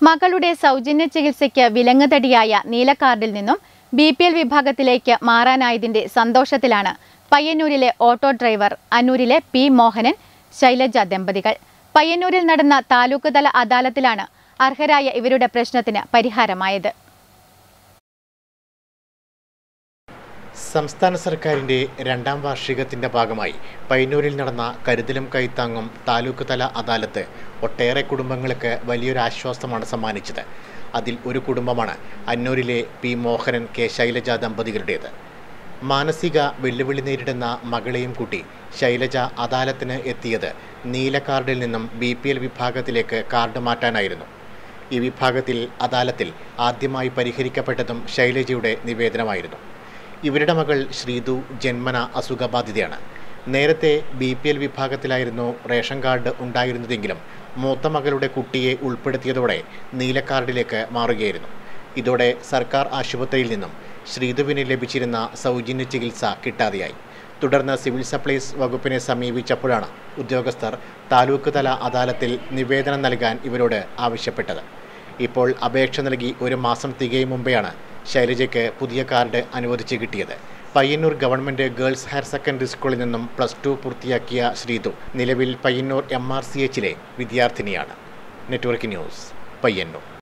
മകളുടെ സൗജന്യ ചികിത്സയ്ക്ക് വിലങ്ങുതടിയായ നീലക്കാർഡിൽ നിന്നും ബി പി എൽ വിഭാഗത്തിലേക്ക് മാറാനായതിന്റെ സന്തോഷത്തിലാണ് പയ്യന്നൂരിലെ ഓട്ടോ ഡ്രൈവർ അന്നൂരിലെ പി മോഹനൻ ശൈലജ ദമ്പതികൾ പയ്യന്നൂരിൽ നടന്ന താലൂക്ക് തല അദാലത്തിലാണ് അർഹരായ ഇവരുടെ പ്രശ്നത്തിന് പരിഹാരമായത് സംസ്ഥാന സർക്കാരിൻ്റെ രണ്ടാം വാർഷികത്തിൻ്റെ ഭാഗമായി പയ്യന്നൂരിൽ നടന്ന കരുതലും കൈത്താങ്ങും താലൂക്ക് തല അദാലത്ത് ഒട്ടേറെ കുടുംബങ്ങൾക്ക് വലിയൊരു ആശ്വാസമാണ് സമ്മാനിച്ചത് അതിൽ ഒരു കുടുംബമാണ് അന്നൂരിലെ പി മോഹനൻ കെ ശൈലജ ദമ്പതികളുടേത് മാനസിക വെല്ലുവിളി നേരിടുന്ന മകളെയും കൂട്ടി ശൈലജ അദാലത്തിന് എത്തിയത് നീല കാർഡിൽ നിന്നും ബി പി എൽ വിഭാഗത്തിലേക്ക് കാർഡ് മാറ്റാനായിരുന്നു ഈ വിഭാഗത്തിൽ അദാലത്തിൽ ആദ്യമായി പരിഹരിക്കപ്പെട്ടതും ശൈലജയുടെ നിവേദനമായിരുന്നു ഇവരുടെ മകൾ ശ്രീതു ജന്മന അസുഖബാധിതയാണ് നേരത്തെ ബി പി എൽ വിഭാഗത്തിലായിരുന്നു റേഷൻ കാർഡ് ഉണ്ടായിരുന്നതെങ്കിലും മൂത്ത മകളുടെ കുട്ടിയെ ഉൾപ്പെടുത്തിയതോടെ നീല കാർഡിലേക്ക് മാറുകയായിരുന്നു ഇതോടെ സർക്കാർ ആശുപത്രിയിൽ നിന്നും ശ്രീതുവിന് ലഭിച്ചിരുന്ന സൗജന്യ ചികിത്സ കിട്ടാതെയായി തുടർന്ന് സിവിൽ സപ്ലൈസ് വകുപ്പിനെ സമീപിച്ചപ്പോഴാണ് ഉദ്യോഗസ്ഥർ താലൂക്ക് തല അദാലത്തിൽ നിവേദനം നൽകാൻ ഇവരോട് ആവശ്യപ്പെട്ടത് ഇപ്പോൾ അപേക്ഷ നൽകി ഒരു മാസം തികയും മുമ്പെയാണ് ശൈലജയ്ക്ക് പുതിയ കാർഡ് അനുവദിച്ച് കിട്ടിയത് Payyanur government girls higher secondary സ്കൂളിൽ നിന്നും പ്ലസ് ടു പൂർത്തിയാക്കിയ ശ്രീതു നിലവിൽ പയ്യന്നൂർ എം ആർ സി എച്ചിലെ വിദ്യാർത്ഥിനിയാണ് നെറ്റ്വർക്ക് ന്യൂസ് പയ്യന്നൂർ